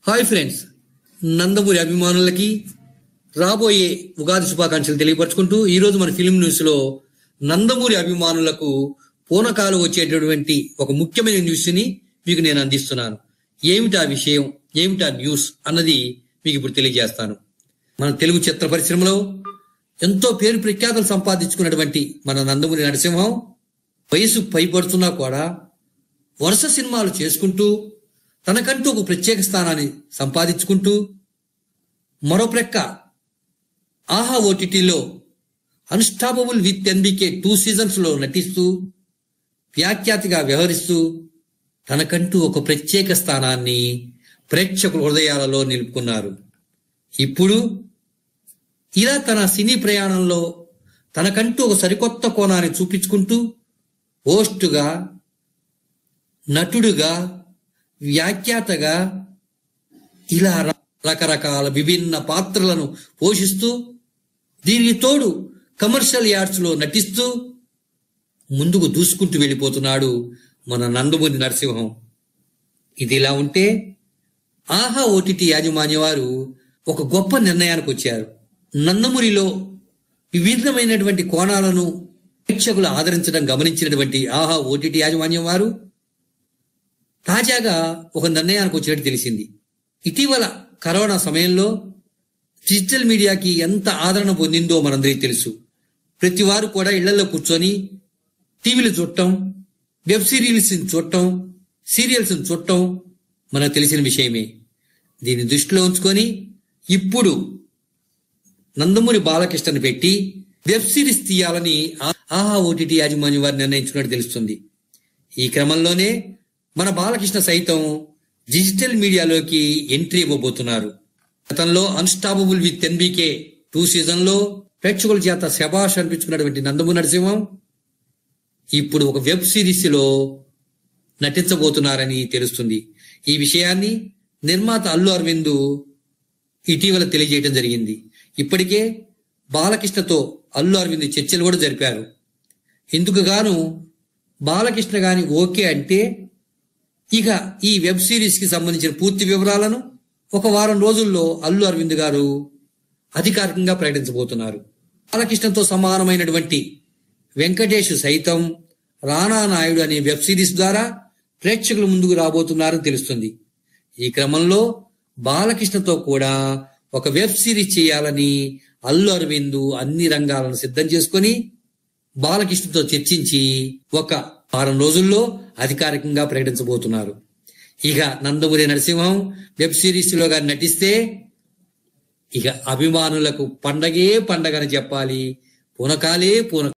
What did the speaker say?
hi friends Nandamuri అభిమానులకి రాబోయే ఉగాది శుభాకాంక్షలు తెలియపరచుకుంటూ ఈరోజు మన ఫిలిం న్యూస్ లో నందమూరి అభిమానులకు పూనకాలు వచ్చేటటువంటి ఒక ముఖ్యమైన న్యూస్ ని మీకు నేను అందిస్తున్నాను ఏమిటా విషయం ఏమిటా న్యూస్ అన్నది మీకు ఇప్పుడు తెలియజేస్తాను మన తెలుగు చిత్ర పరిశ్రమలో ఎంతో పేరు ప్రఖ్యాతలు సంపాదించుకున్నటువంటి మన నందమూరి నరసింహం వయసు పైపడుతున్నా కూడా వరుస సినిమాలు చేసుకుంటూ తనకంటూ ఒక ప్రత్యేక స్థానాన్ని సంపాదించుకుంటూ మరో ప్రక్క ఆహా ఓటీటీలో unstoppable with NBK two seasons లో నటిస్తూ వ్యాఖ్యాతిగా వ్యవహరిస్తూ తనకంటూ ఒక ప్రత్యేక స్థానాన్ని ప్రేక్షకుల హృదయాలలో నిలుపుకున్నారు ఇప్పుడు ఇలా తన సినీ ప్రయాణంలో తనకంటూ ఒక సరికొత్త కోణాన్ని చూపించుకుంటూ హోస్టుగా నటుడుగా వ్యాఖ్యాతగా ఇలా ర- రకరకాల విభిన్న పాత్రలను పోషిస్తూ దీనికి తోడు కమర్షియల్ యాడ్స్ లో నటిస్తూ ముందుకు దూసుకుంటూ వెళ్ళిపోతున్నాడు మన నందమూరి నరసింహం ఇది ఇలా ఉంటే ఆహా ఓటీటీ యాజమాన్య వారు ఒక గొప్ప నిర్ణయానికి వచ్చారు నందమూరిలో వివిధమైనటువంటి కోణాలను ప్రేక్షకులు ఆదరించడం గమనించినటువంటి ఆహా ఓటీటీ యాజమాన్యం వారు తాజాగా ఒక నిర్ణయానికి వచ్చినట్టు తెలిసింది ఇటీవల కరోనా సమయంలో డిజిటల్ మీడియాకి ఎంత ఆదరణ పొందిందో మనందరికీ తెలుసు ప్రతి వారు కూడా ఇళ్లలో కూర్చొని టీవీలు చూడటం వెబ్ సిరీల్స్ చూడటం సీరియల్స్ చూడటం మనకు తెలిసిన విషయమే దీన్ని దృష్టిలో ఉంచుకొని ఇప్పుడు నందమూరి బాలకృష్ణని పెట్టి వెబ్ సిరీస్ తీయాలని ఆ- ఆహా ఓటీటీ యాజమాన్యం వారు నిర్ణయించుకున్నట్టు తెలుస్తుంది ఈ క్రమంలోనే మన బాలకృష్ణ సైతం డిజిటల్ మీడియాలోకి ఎంట్రీ ఇవ్వబోతున్నారు గతంలో unstoppable with NBK two season లో ప్రేక్షకుల చేత శబాష్ అనిపించుకున్నటువంటి నందమూరి నరసింహం ఇప్పుడు ఒక వెబ్ సిరీస్ లో నటించబోతున్నారని తెలుస్తుంది ఈ విషయాన్ని నిర్మాత అల్లు అరవింద్ ఇటీవల తెలియజేయడం జరిగింది ఇప్పటికే బాలకృష్ణతో అల్లు అరవింద్ చర్చలు కూడా జరిపారు ఇందుకు గాను బాలకృష్ణ గాని ఓకే అంటే ఇక ఈ వెబ్ సిరీస్ కి సంబంధించిన పూర్తి వివరాలను ఒక వారం రోజుల్లో అల్లు అరవింద్ గారు అధికారికంగా ప్రకటించబోతున్నారు బాలకృష్ణతో సమానమైనటువంటి వెంకటేష్ సైతం రానా నాయుడు అనే వెబ్ సిరీస్ ద్వారా ప్రేక్షకుల ముందుకు రాబోతున్నారని తెలుస్తుంది ఈ క్రమంలో బాలకృష్ణతో కూడా ఒక వెబ్ సిరీస్ చేయాలని అల్లు అరవింద్ అన్ని రంగాలను సిద్ధం చేసుకొని బాలకృష్ణతో చర్చించి ఒక వారం రోజుల్లో అధికారికంగా ప్రకటించబోతున్నారు ఇక నందమూరి నరసింహం వెబ్ సిరీస్ లో గాని నటిస్తే ఇక అభిమానులకు పండగే పండగని చెప్పాలి పూనకాలే పూన